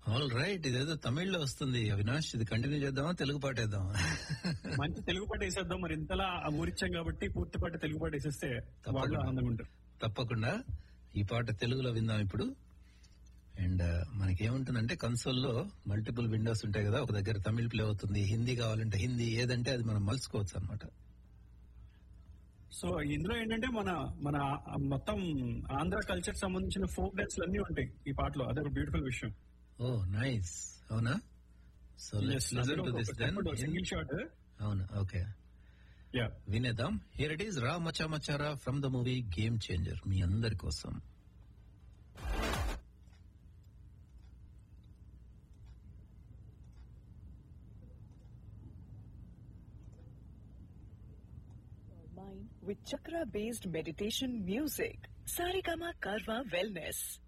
All right ఇదేదో తమిళ్లో వస్తుంది అవినాష్ ఇది కంటిన్యూ చేద్దామా తెలుగు పాటేద్దామా మంచి తెలుగు పాట వేసేద్దాం మరి ఇంతలా ఊరిచ్చాం కాబట్టి పూర్తి పాట తెలుగు పాట వేసేస్తే వాళ్ళు తప్పకుండా. ఆనందంగా ఉంటారు తప్పకుండా ఈ పాట తెలుగులో విందాం ఇప్పుడు అండ్ మనకేముంటుందంటే కన్సోల్లో మల్టిపుల్ విండోస్ ఉంటాయి కదా ఒక దగ్గర తమిళ్ ప్లే అవుతుంది హిందీ కావాలంటే హిందీ ఏదంటే అది మనం మలుచుకోవచ్చు అనమాట సో ఇందులో ఏంటంటే మన మన ఆ మొత్తం ఆంధ్ర కల్చర్ సంబంధించిన ఫోక్ డాన్స్ అన్ని ఉంటాయి ఈ పాటలో అదే ఒక బ్యూటిఫుల్ విషయం ఓ నైస్ అవునా so let's listen to this then single shot అవును ఓకే యా వినేద్దాం here it is Raa Macha Macharaa from the movie Game Changer మీ అందరి కోసం mind with chakra based meditation music. Sarigama Karwa Wellness.